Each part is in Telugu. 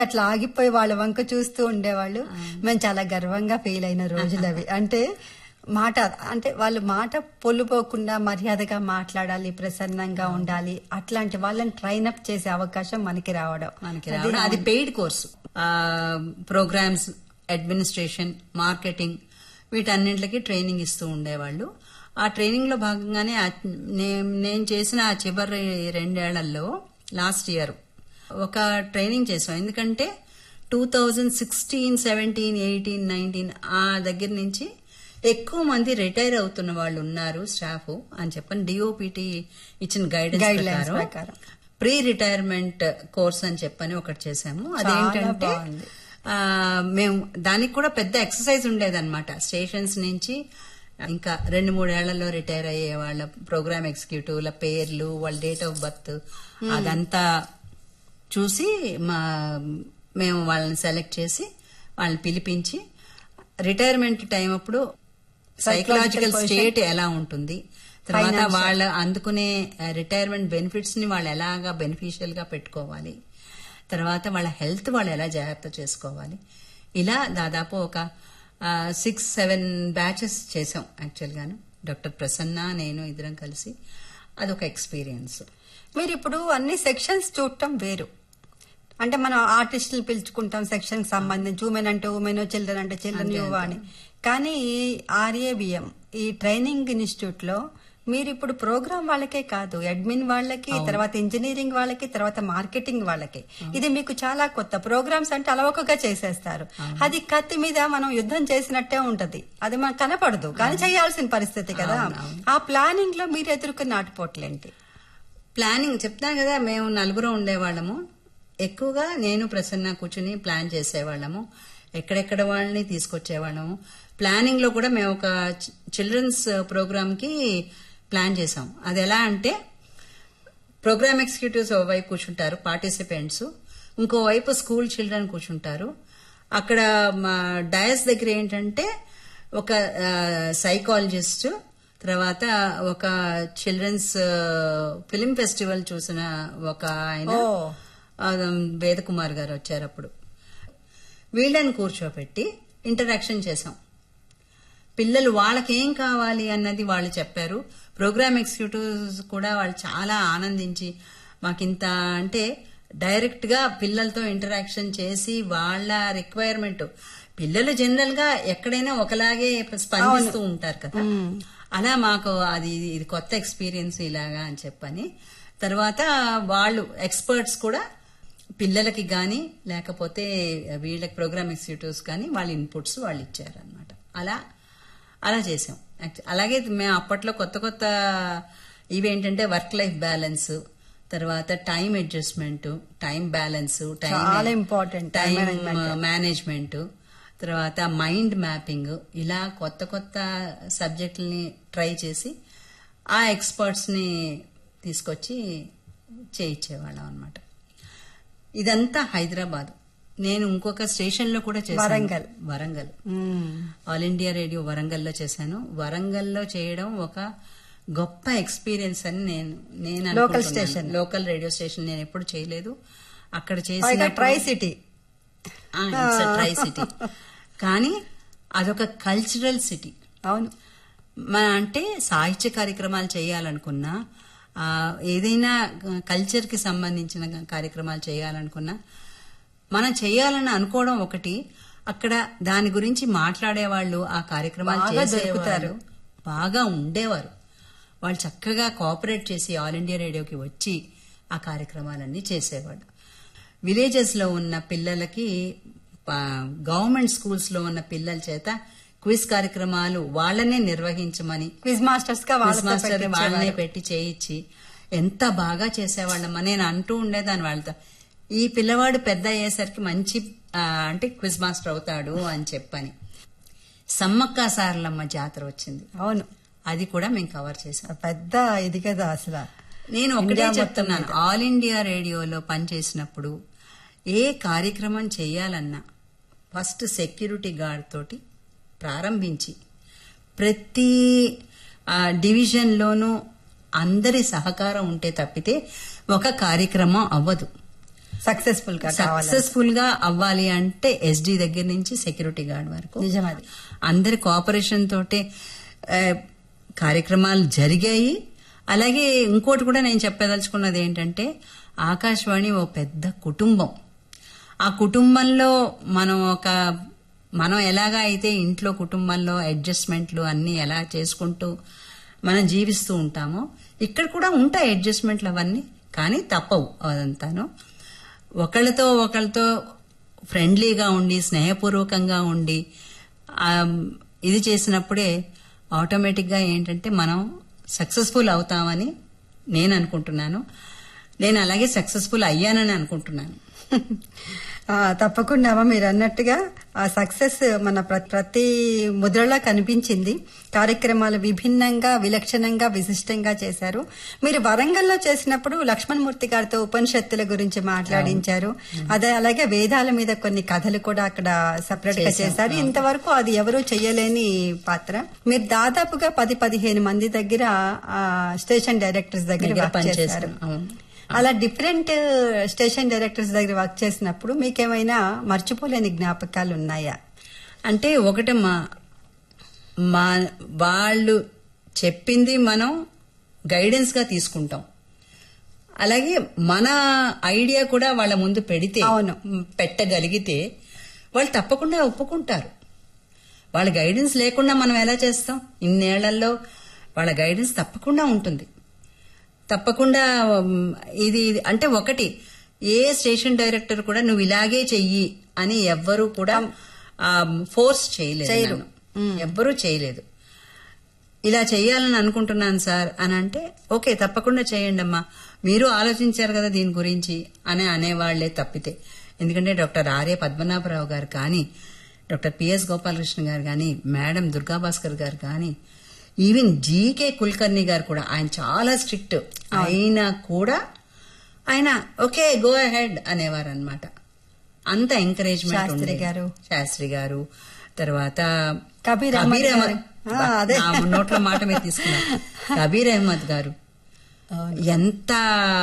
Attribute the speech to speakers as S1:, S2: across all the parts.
S1: అట్లా ఆగిపోయి వాళ్ళ వంక చూస్తూ ఉండేవాళ్ళు మేము చాలా గర్వంగా ఫీల్ అయిన రోజులు అవి అంటే మాట అంటే వాళ్ళు మాట పొల్లుపోకుండా మర్యాదగా మాట్లాడాలి ప్రసన్నంగా ఉండాలి అట్లాంటి వాళ్ళని ట్రైన్ అప్ చేసే అవకాశం మనకి రావడం
S2: మనకి రావడం అది paid course programmes administration marketing వీటన్నింటికి ట్రైనింగ్ ఇస్తూ ఉండేవాళ్ళు ఆ ట్రైనింగ్ లో భాగంగానే ఆ నే- నేను చేసిన ఆ చివరి రెండేళ్లలో లాస్ట్ ఇయర్ ఒక ట్రైనింగ్ చేసాం ఎందుకంటే two thousand sixteen seventeen eighteen nineteen ఆ దగ్గర నుంచి ఎక్కువ మంది రిటైర్ అవుతున్న వాళ్ళు ఉన్నారు స్టాఫ్ అని చెప్పని డిఓపిటి ఇచ్చిన
S1: Guidelines
S2: గైడెన్స్
S1: ప్రకారం.
S2: ప్రకారం ప్రీ రిటైర్మెంట్ కోర్స్ అని చెప్పని ఒకటి చేసాము అదేంటంటే
S1: బాగుంది.
S2: ఆ, మేము దానికి కూడా పెద్ద ఎక్సర్సైజ్ ఉండేదన్నమాట స్టేషన్స్ నుంచి ఇంకా రెండు మూడేళ్లలో రిటైర్ అయ్యే వాళ్ళ ప్రోగ్రామ్ ఎగ్జిక్యూటివ్ల పేర్లు వాళ్ళ డేట్ ఆఫ్ బర్త్ అదంతా చూసి మా మేము వాళ్ళని సెలెక్ట్ చేసి వాళ్ళని పిలిపించి రిటైర్మెంట్ టైం అప్పుడు సైకలాజికల్
S1: Psychological
S2: స్టేట్ ఎలా ఉంటుంది తర్వాత
S1: Financial.
S2: వాళ్ళ అందుకునే రిటైర్మెంట్ బెనిఫిట్స్ ని వాళ్ళు ఎలాగా బెనిఫిషియల్ గా పెట్టుకోవాలి తర్వాత వాళ్ళ హెల్త్ వాళ్ళు ఎలా జాగ్రత్త చేసుకోవాలి ఇలా దాదాపు ఒక సిక్స్ సెవెన్ బ్యాచెస్ చేసాం యాక్చువల్ గాను డాక్టర్ ప్రసన్న నేను ఇద్దరం కలిసి అదొక ఎక్స్పీరియన్స్
S1: మీరు ఇప్పుడు అన్ని సెక్షన్స్ చూడటం వేరు అంటే మనం ఆర్టిస్టులు పిలుచుకుంటాం సెక్షన్ సంబంధించి ఉమెన్ అంటే ఉమెన్ చిల్డ్రన్ అంటే చిల్డ్రన్
S2: అంతే,
S1: యువ అని కానీ ఈ ఆర్ఏబిఎం ఈ ట్రైనింగ్ ఇన్స్టిట్యూట్ లో మీరు ఇప్పుడు ప్రోగ్రామ్ వాళ్ళకే కాదు అడ్మిన్ వాళ్ళకి తర్వాత ఇంజనీరింగ్ వాళ్ళకి తర్వాత మార్కెటింగ్ వాళ్ళకి ఇది మీకు చాలా కొత్త ప్రోగ్రామ్స్ అంటే అలవకగా చేసేస్తారు అది కత్తి మీద మనం యుద్ధం చేసినట్టే ఉంటది అది మనకు కనపడదు కానీ చేయాల్సిన పరిస్థితి కదా ఆ ప్లానింగ్ లో మీరు ఎదుర్కొన్న ఆటుపోట్లేంటి
S2: ప్లానింగ్ చెప్తాను కదా మేము నలుగురు ఉండేవాళ్ళము ఎక్కువగా నేను ప్రసన్న కూర్చుని ప్లాన్ చేసేవాళ్ళము ఎక్కడెక్కడ వాళ్ళని తీసుకొచ్చేవాళ్ళము ప్లానింగ్ లో కూడా మేము ఒక చిల్డ్రన్స్ ప్రోగ్రామ్ కి ప్లాన్ చేసాం అది ఎలా అంటే ప్రోగ్రామ్ ఎగ్జిక్యూటివ్స్ వైపు కూర్చుంటారు పార్టిసిపెంట్స్ ఇంకోవైపు స్కూల్ చిల్డ్రన్ కూర్చుంటారు అక్కడ మా డయస్ దగ్గర ఏంటంటే ఒక సైకాలజిస్ట్ తర్వాత ఒక చిల్డ్రన్స్ ఫిలిం ఫెస్టివల్ చూసిన ఒక ఆయన
S1: ఓ.
S2: ఆ, వేదకుమార్ గారు వచ్చారు అప్పుడు వీళ్ళని కూర్చోపెట్టి ఇంటరాక్షన్ చేసాం పిల్లలు వాళ్ళకి ఏం కావాలి అన్నది వాళ్ళు చెప్పారు ప్రోగ్రామ్ ఎగ్జిక్యూటివ్స్ కూడా వాళ్ళు చాలా ఆనందించి మాకింత అంటే డైరెక్ట్ గా పిల్లలతో ఇంటరాక్షన్ చేసి వాళ్ళ రిక్వైర్మెంట్ పిల్లలు జనరల్ గా ఎక్కడైనా ఒకలాగే స్పందిస్తూ ఉంటారు కదా అలా మాకు అది ఇది కొత్త ఎక్స్పీరియన్స్ ఇలాగా అని చెప్పని తర్వాత వాళ్ళు ఎక్స్పర్ట్స్ కూడా పిల్లలకి కానీ లేకపోతే వీళ్ళకి ప్రోగ్రామ్ ఎగ్జిక్యూటివ్స్ కానీ వాళ్ళ ఇన్పుట్స్ వాళ్ళు ఇచ్చారనమాట అలా అలా చేసాం Actu- అలాగే మేము అప్పట్లో కొత్త కొత్త ఇవేంటంటే వర్క్ లైఫ్ బ్యాలెన్స్ తర్వాత time adjustment time balance time
S1: చాలా important, time
S2: time
S1: management.
S2: Management తర్వాత మైండ్ మ్యాపింగ్ ఇలా కొత్త కొత్త సబ్జెక్టుల్ని ట్రై చేసి ఆ ఎక్స్పర్ట్స్ ని తీసుకొచ్చి చేయించేవాళ్ళం అనమాట ఇదంతా హైదరాబాద్ నేను ఇంకొక స్టేషన్ లో కూడా చేశాను
S1: వరంగల్.
S2: వరంగల్
S1: మ్మ్.
S2: ఆల్ ఇండియా రేడియో వరంగల్లో చేశాను వరంగల్లో చేయడం ఒక గొప్ప ఎక్స్పీరియన్స్ అని నేను నేను
S1: Local
S2: అనుకుంటున్నాను.
S1: station.
S2: లోకల్ రేడియో స్టేషన్ నేను ఎప్పుడు చేయలేదు అక్కడ
S1: పైగా
S2: చేసిన
S1: ట్రై సిటీ
S2: ట్రై సిటీ కానీ అదొక కల్చరల్ సిటీ
S1: అవును
S2: మన అంటే సాహిత్య కార్యక్రమాలు చేయాలనుకున్నా ఆ, ఏదైనా కల్చర్ కి సంబంధించిన కార్యక్రమాలు చేయాలనుకున్నా మనం చేయాలని అనుకోవడం ఒకటి అక్కడ దాని గురించి మాట్లాడేవాళ్ళు ఆ కార్యక్రమాలు
S1: బాగా
S2: చేసేవారు
S1: దొరుకుతారు.
S2: బాగా ఉండేవారు వాళ్ళు చక్కగా కోఆపరేట్ చేసి ఆల్ ఇండియా రేడియోకి వచ్చి ఆ కార్యక్రమాలన్నీ చేసేవాడు విలేజెస్ లో ఉన్న పిల్లలకి గవర్నమెంట్ స్కూల్స్ లో ఉన్న పిల్లల చేత క్విజ్ కార్యక్రమాలు వాళ్ళనే నిర్వహించమని
S1: క్విజ్ మాస్టర్స్ గా
S2: క్విజ్
S1: వాళ్ళతో
S2: మాస్టర్
S1: పెట్టించేవారు.
S2: వాళ్ళనే పెట్టి చేయించి ఎంత బాగా చేసేవాళ్ళమ్మా నేను అంటూ ఉండేదాన్ని వాళ్ళతో ఈ పిల్లవాడు పెద్ద అయ్యేసరికి మంచి ఆ, అంటే క్విజ్ మాస్టర్ అవుతాడు అని చెప్పని సమ్మక్క సారలమ్మ జాతర వచ్చింది
S1: అవును
S2: అది కూడా మేము కవర్ చేసాం
S1: పెద్ద ఇది కదా అసలు
S2: నేను ఒకటే
S1: ఇండియా మొత్తం
S2: చెప్తున్నాను
S1: మీద.
S2: ఆల్ ఇండియా రేడియోలో పనిచేసినప్పుడు ఏ కార్యక్రమం చేయాలన్నా ఫస్ట్ సెక్యూరిటీ గార్డ్ తోటి ప్రారంభించి ప్రతి ఆ, డివిజన్లోనూ అందరి సహకారం ఉంటే తప్పితే ఒక కార్యక్రమం అవ్వదు
S1: సక్సెస్ఫుల్ గా కావాలి
S2: సక్సెస్ఫుల్ గా అవ్వాలి అంటే ఎస్డి దగ్గర నుంచి సెక్యూరిటీ గార్డ్ వరకు
S1: నిజమది
S2: అందరి కోఆపరేషన్ తోటే ఆ, కార్యక్రమాలు జరిగాయి అలాగే ఇంకోటి కూడా నేను చెప్పదలుచుకున్నది ఏంటంటే ఆకాశవాణి ఓ పెద్ద కుటుంబం ఆ కుటుంబంలో మనం ఒక మనం ఎలాగా అయితే ఇంట్లో కుటుంబంలో అడ్జస్ట్మెంట్లు అన్ని ఎలా చేసుకుంటూ మనం జీవిస్తూ ఉంటామో ఇక్కడ కూడా ఉంటాయి అడ్జస్ట్మెంట్లు అవన్నీ కానీ తప్పవు అదంతాను ఒకళ్ళతో ఒకళ్ళతో ఫ్రెండ్లీగా ఉండి స్నేహపూర్వకంగా ఉండి ఆ, ఇది చేసినప్పుడే ఆటోమేటిక్గా ఏంటంటే మనం సక్సెస్ఫుల్ అవుతామని నేను అనుకుంటున్నాను నేను అలాగే సక్సెస్ఫుల్ అయ్యానని అనుకుంటున్నాను
S1: ఆ, తప్పకుండా అమ్మ మీరు అన్నట్టుగా ఆ సక్సెస్ మన ప్ర- ప్రతి ముద్రలా కనిపించింది కార్యక్రమాలు విభిన్నంగా విలక్షణంగా విశిష్టంగా చేశారు మీరు వరంగల్లో చేసినప్పుడు లక్ష్మణమూర్తి గారితో ఉపనిషత్తుల గురించి మాట్లాడించారు అదే అలాగే వేదాల మీద కొన్ని కథలు కూడా అక్కడ సపరేట్ గా చేశారు ఇంతవరకు అది ఎవరూ చేయలేని పాత్ర మీరు దాదాపుగా పది పదిహేను మంది దగ్గర ఆ, స్టేషన్ డైరెక్టర్స్ దగ్గర
S2: దగ్గర
S1: వర్క్ చేశారు
S2: పనిచేశాను అవును
S1: అలా డిఫరెంట్ స్టేషన్ డైరెక్టర్స్ దగ్గర వర్క్ చేసినప్పుడు మీకేమైనా మర్చిపోలేని జ్ఞాపకాలు ఉన్నాయా
S2: అంటే ఒకటి మా మా వాళ్ళు చెప్పింది మనం గైడెన్స్ గా తీసుకుంటాం అలాగే మన ఐడియా కూడా వాళ్ళ ముందు పెడితే
S1: అవును.
S2: మ్, పెట్టగలిగితే వాళ్ళు తప్పకుండా ఒప్పుకుంటారు వాళ్ళ గైడెన్స్ లేకుండా మనం ఎలా చేస్తాం ఇన్నేళ్లలో వాళ్ళ గైడెన్స్ తప్పకుండా ఉంటుంది తప్పకుండా ఉమ్, ఇది ఇది- అంటే ఒకటి ఏ స్టేషన్ డైరెక్టర్ కూడా నువ్వు ఇలాగే చెయ్యి అని ఎవ్వరూ కూడా ఫోర్స్ చేయలేదు
S1: చేయరు.
S2: నన్ను. ఎవ్వరూ చేయలేదు ఇలా చేయాలని అనుకుంటున్నాను సార్ అని అంటే ఓకే తప్పకుండా చేయండి అమ్మా మీరు ఆలోచించారు కదా దీని గురించి అని అనేవాళ్లే తప్పితే ఎందుకంటే డాక్టర్ ఆర్య పద్మనాభరావు గారు కానీ డాక్టర్ పిఎస్ గోపాలకృష్ణ గారు కానీ మేడం దుర్గాభాస్కర్ గారు కానీ ఈవెన్ జీకే కుల్కర్ణి గారు కూడా ఆయన చాలా స్ట్రిక్ట్ అయినా కూడా ఆయన ఓకే గో అహెడ్ అనేవారు అనమాట అంత ఎంకరేజ్మెంట్
S1: శాస్త్రి గారు.
S2: శాస్త్రి గారు తర్వాత
S1: కబీర్ అహ్మద్
S2: కబీర్ అహ్మద్
S1: గారు. ఆ, అదే.
S2: నా నోట్ల మాట మీద తీసుకున్నారు కబీర్ అహ్మద్ గారు ఎంత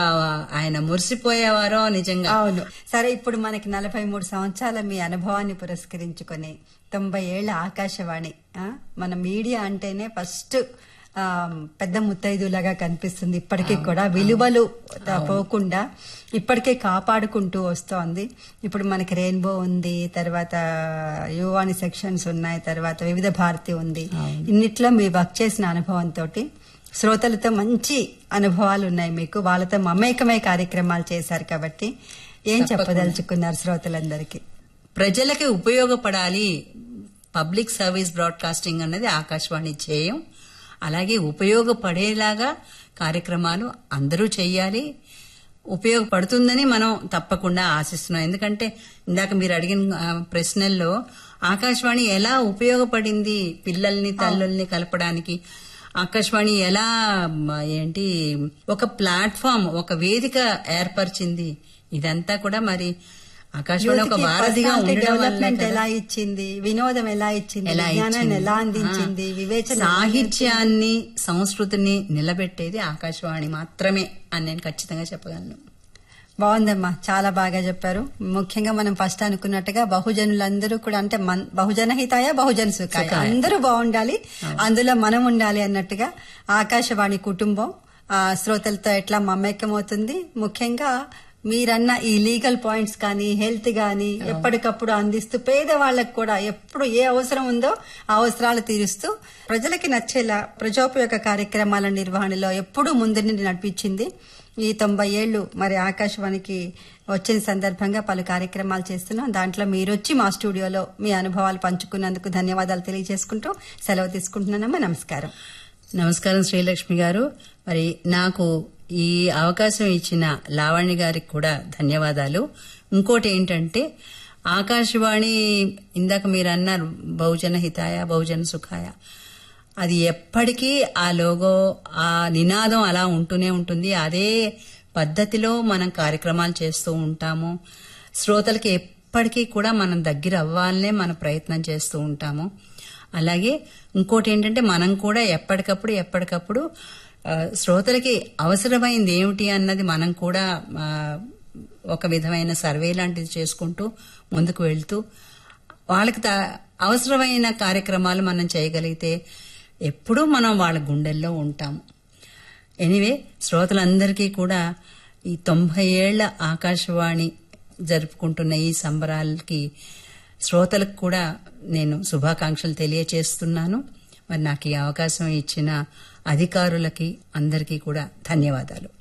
S2: ఆయన మురిసిపోయేవారో నిజంగా
S1: అవును సరే ఇప్పుడు మనకి నలభై మూడు సంవత్సరాల మీ అనుభవాన్ని పురస్కరించుకొని తొంభై ఏళ్ల ఆకాశవాణి ఆ, మన మీడియా అంటేనే ఫస్ట్ ఆ, పెద్ద ముత్తైదులాగా కనిపిస్తుంది ఇప్పటికీ కూడా విలువలు త- పోకుండా ఇప్పటికే కాపాడుకుంటూ వస్తోంది ఇప్పుడు మనకి రెయిన్బో ఉంది తర్వాత యువాని సెక్షన్స్ ఉన్నాయి తర్వాత వివిధ భారతి ఉంది ఇన్నిట్లో మీ వర్క్ చేసిన అనుభవంతో శ్రోతలతో మంచి అనుభవాలు ఉన్నాయి మీకు వాళ్ళతో మమేకమై కార్యక్రమాలు చేశారు కాబట్టి ఏం చెప్పదలుచుకున్నారు శ్రోతలందరికీ
S2: ప్రజలకి ఉపయోగపడాలి పబ్లిక్ సర్వీస్ బ్రాడ్కాస్టింగ్ అన్నది ఆకాశవాణి చేయం అలాగే ఉపయోగపడేలాగా కార్యక్రమాలు అందరూ చేయాలి ఉపయోగపడుతుందని మనం తప్పకుండా ఆశిస్తున్నాం ఎందుకంటే ఇందాక మీరు అడిగిన ఆ, ప్రశ్నల్లో ఆకాశవాణి ఎలా ఉపయోగపడింది పిల్లల్ని తల్లుల్ని కలపడానికి ఆకాశవాణి ఎలా మ, ఏంటి ఒక ప్లాట్ఫామ్ ఒక వేదిక ఏర్పరిచింది ఇదంతా కూడా మరి ఆకాశవాణి ఒక
S1: యూత్కి
S2: వారధిగా
S1: personality
S2: ఉండడం వల్లే
S1: డెవలప్మెంట్
S2: కదా.
S1: ఎలా ఇచ్చింది వినోదం ఎలా ఇచ్చింది
S2: ఎలా
S1: విజ్ఞానాన్ని
S2: ఇచ్చింది?
S1: ఎలా అందించింది
S2: ఆ.
S1: వివేచన ఎలా
S2: సాహిత్యాన్ని సంస్కృతిని నిలబెట్టేది ఆకాశవాణి మాత్రమే అని నేను ఖచ్చితంగా చెప్పగలను
S1: బాగుందమ్మా చాలా బాగా చెప్పారు ముఖ్యంగా మనం ఫస్ట్ అనుకున్నట్టుగా బహుజనులందరూ కూడా అంటే మన్- బహుజన హితాయ బహుజన సుఖాయ
S2: సుఖాయ.
S1: అందరూ బాగుండాలి అందులో మనం ఉండాలి అన్నట్టుగా ఆకాశవాణి కుటుంబం ఆ, శ్రోతలతో ఎట్లా మమేకమవుతుంది ముఖ్యంగా మీరన్న ఈ లీగల్ పాయింట్స్ కానీ హెల్త్ కానీ ఎప్పటికప్పుడు అందిస్తూ పేదవాళ్ళకు కూడా ఎప్పుడు ఏ అవసరం ఉందో ఆ అవసరాలు తీరుస్తూ ప్రజలకి నచ్చేలా ప్రజోపయోగ కార్యక్రమాల నిర్వహణలో ఎప్పుడూ ముందుని నడిపించింది ఈ తొంభై ఏళ్లు మరి ఆకాశవాణికి వచ్చిన సందర్భంగా పలు కార్యక్రమాలు చేస్తున్నాం దాంట్లో మీరు వచ్చి మా స్టూడియోలో మీ అనుభవాలు పంచుకున్నందుకు ధన్యవాదాలు తెలియజేసుకుంటూ సెలవు తీసుకుంటున్నానమ్మా నమస్కారం
S2: నమస్కారం శ్రీలక్ష్మి గారు మరి నాకు ఈ అవకాశం ఇచ్చిన లావణ్య గారికి కూడా ధన్యవాదాలు ఇంకోటి ఏంటంటే ఆకాశవాణి ఇందాక మీరు అన్నారు బహుజన హితాయ బహుజన సుఖాయ అది ఎప్పటికీ ఆ లోగో ఆ నినాదం అలా ఉంటూనే ఉంటుంది అదే పద్ధతిలో మనం కార్యక్రమాలు చేస్తూ ఉంటాము శ్రోతలకి ఎప్పటికీ కూడా మనం దగ్గర అవ్వాలనే మన ప్రయత్నం చేస్తూ ఉంటాము అలాగే ఇంకోటి ఏంటంటే మనం కూడా ఎప్పటికప్పుడు ఎప్పటికప్పుడు ఆ, శ్రోతలకి అవసరమైంది ఏమిటి అన్నది మనం కూడా ఆ, ఒక విధమైన సర్వే లాంటిది చేసుకుంటూ ముందుకు వెళ్తూ వాళ్ళకి త- అవసరమైన కార్యక్రమాలు మనం చేయగలిగితే ఎప్పుడూ మనం వాళ్ళ గుండెల్లో ఉంటాము ఎనీవే శ్రోతలందరికీ కూడా ఈ తొంభై ఏళ్ల ఆకాశవాణి జరుపుకుంటున్న ఈ సంబరాలకి శ్రోతలకు కూడా నేను శుభాకాంక్షలు తెలియచేస్తున్నాను మరి నాకు ఈ అవకాశం ఇచ్చిన అధికారులకి అందరికీ కూడా ధన్యవాదాలు